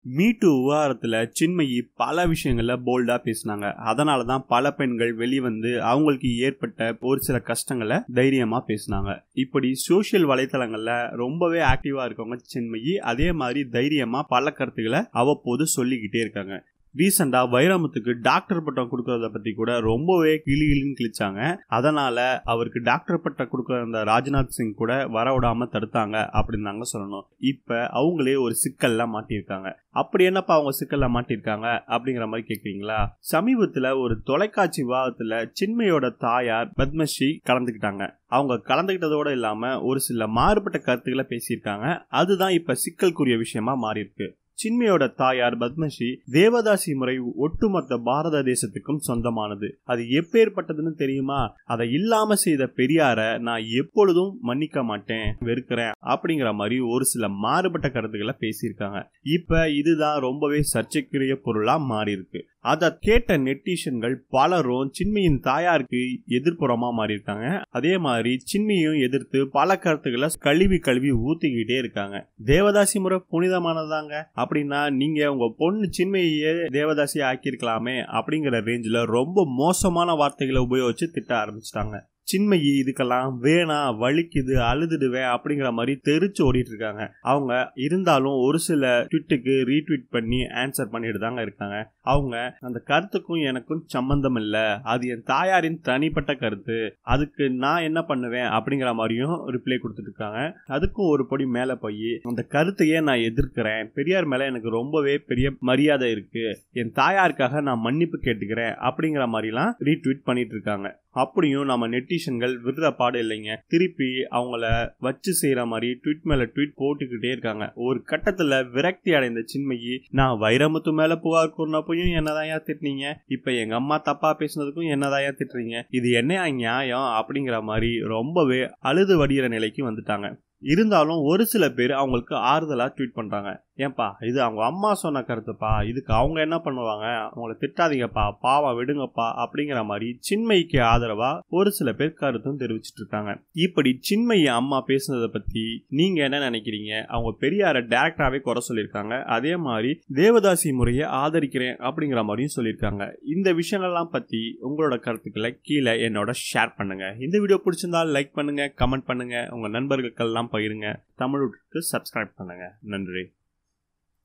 மீட்டு விவகாரத்துல சின்மயி பல விஷயங்கள்ல போல்டா பேசினாங்க அதனால தான் பல பெண்கள் வெளிவந்து அவங்களுக்கு ஏற்பட்ட ஒரு சில கஷ்டங்களை தைரியமா பேசினாங்க இப்படி சோசியல் வலைத்தளங்கள்ல ரொம்பவே ஆக்டிவா இருக்கவங்க சின்மயி அதே மாதிரி தைரியமா பல கருத்துக்களை அவ்வப்போது சொல்லிக்கிட்டே இருக்காங்க ரீசெண்டா வைரமுத்துக்கு டாக்டர் பட்டம் கொடுக்கறத பத்தி கூட ரொம்பவே கிளி கிளின்னு கிழிச்சாங்க அதனால அவருக்கு டாக்டர் பட்டம் கொடுக்கற அந்த ராஜ்நாத் சிங் கூட வர விடாம தடுத்தாங்க அப்படின்னு தாங்க சொல்லணும் இப்ப அவங்களே ஒரு சிக்கல்ல மாட்டியிருக்காங்க அப்படி என்னப்பா அவங்க சிக்கல்ல மாட்டிருக்காங்க அப்படிங்கிற மாதிரி கேக்குறீங்களா சமீபத்துல ஒரு தொலைக்காட்சி விவாதத்துல சின்மையோட தாயார் பத்மஸ்ரீ கலந்துக்கிட்டாங்க அவங்க கலந்துக்கிட்டதோட இல்லாம ஒரு சில மாறுபட்ட கருத்துக்களை பேசியிருக்காங்க அதுதான் இப்ப சிக்கல்குரிய விஷயமா மாறி இருக்கு சின்மையோட தாயார் பத்மஸ்ரீ தேவதாசி முறை ஒட்டுமொத்த பாரத தேசத்துக்கும் சொந்தமானது அது எப்பேற்பட்டதுன்னு தெரியுமா அதை இல்லாம செய்த பெரியார நான் எப்பொழுதும் மன்னிக்க மாட்டேன் வெறுக்கிறேன் அப்படிங்கிற மாதிரி ஒரு சில மாறுபட்ட கருத்துக்களை பேசியிருக்காங்க இப்ப இதுதான் ரொம்பவே சர்ச்சைக்குரிய பொருளா மாறி இருக்கு அதை கேட்ட நெட்டிஷன்கள் பலரும் சின்மையின் தாயாருக்கு எதிர்ப்புறமா மாறி இருக்காங்க அதே மாதிரி சின்மையும் எதிர்த்து பல கருத்துக்களை கழுவி கழுவி ஊத்திக்கிட்டே இருக்காங்க தேவதாசி முறை புனிதமானதாங்க அப்படின்னா நீங்க உங்க பொண்ணு சின்மையே தேவதாசி ஆக்கியிருக்கலாமே அப்படிங்கிற ரேஞ்சில் ரொம்ப மோசமான வார்த்தைகளை உபயோகிச்சு திட்ட ஆரம்பிச்சிட்டாங்க சின்மயி இதுக்கெல்லாம் வேணாம் வலிக்குது அழுதுடுவேன் அப்படிங்கிற மாதிரி தெரிச்சு ஓடிட்டு இருக்காங்க அவங்க இருந்தாலும் ஒரு சில ட்விட்டுக்கு ரீட்வீட் பண்ணி ஆன்சர் பண்ணிட்டு தாங்க இருக்காங்க அவங்க அந்த கருத்துக்கும் எனக்கும் சம்பந்தம் இல்லை அது என் தாயாரின் தனிப்பட்ட கருத்து அதுக்கு நான் என்ன பண்ணுவேன் அப்படிங்கிற மாதிரியும் ரிப்ளை கொடுத்துட்டு இருக்காங்க அதுக்கும் ஒரு படி மேலே போய் அந்த கருத்தையே நான் எதிர்க்கிறேன் பெரியார் மேலே எனக்கு ரொம்பவே பெரிய மரியாதை இருக்கு என் தாயாருக்காக நான் மன்னிப்பு கேட்டுக்கிறேன் அப்படிங்கிற மாதிரிலாம் ரீட்வீட் பண்ணிட்டு இருக்காங்க அப்படியும் நம்ம நெட்டிஷன்கள் விடுற பாடு இல்லைங்க திருப்பி அவங்கள வச்சு செய்யற மாதிரி ட்வீட் மேல ட்வீட் போட்டுக்கிட்டே இருக்காங்க ஒரு கட்டத்துல விரக்தி அடைந்த சின்மயி நான் வைரமுத்து மேல புகார் கூறினப்பையும் என்னதான் திட்டுனீங்க இப்ப எங்க அம்மா தப்பா பேசுனதுக்கும் என்னதான் திட்டுறீங்க இது என்ன நியாயம் அப்படிங்கிற மாதிரி ரொம்பவே அழுது வடிகிற நிலைக்கு வந்துட்டாங்க இருந்தாலும் ஒரு சில பேர் அவங்களுக்கு ஆறுதலா ட்வீட் பண்றாங்க ஏன்பா இது அவங்க அம்மா சொன்ன கருத்துப்பா இதுக்கு அவங்க என்ன பண்ணுவாங்க அவங்கள திட்டாதீங்கப்பா பாவம் விடுங்கப்பா அப்படிங்கிற மாதிரி சின்மைக்கு ஆதரவா ஒரு சில பேர் கருத்தும் தெரிவிச்சிட்டு இருக்காங்க இப்படி சின்மைய அம்மா பேசுனதை பத்தி நீங்க என்ன நினைக்கிறீங்க அவங்க பெரியார டேரக்டாவே குறை சொல்லியிருக்காங்க அதே மாதிரி தேவதாசி முறையை ஆதரிக்கிறேன் அப்படிங்கிற மாதிரியும் சொல்லியிருக்காங்க இந்த விஷயங்கள்லாம் பத்தி உங்களோட கருத்துக்களை கீழே என்னோட ஷேர் பண்ணுங்க இந்த வீடியோ பிடிச்சிருந்தா லைக் பண்ணுங்க கமெண்ட் பண்ணுங்க உங்க நண்பர்களுக்கெல்லாம் பகிருங்க தமிழுக்கு சப்ஸ்கிரைப் பண்ணுங்க நன்றி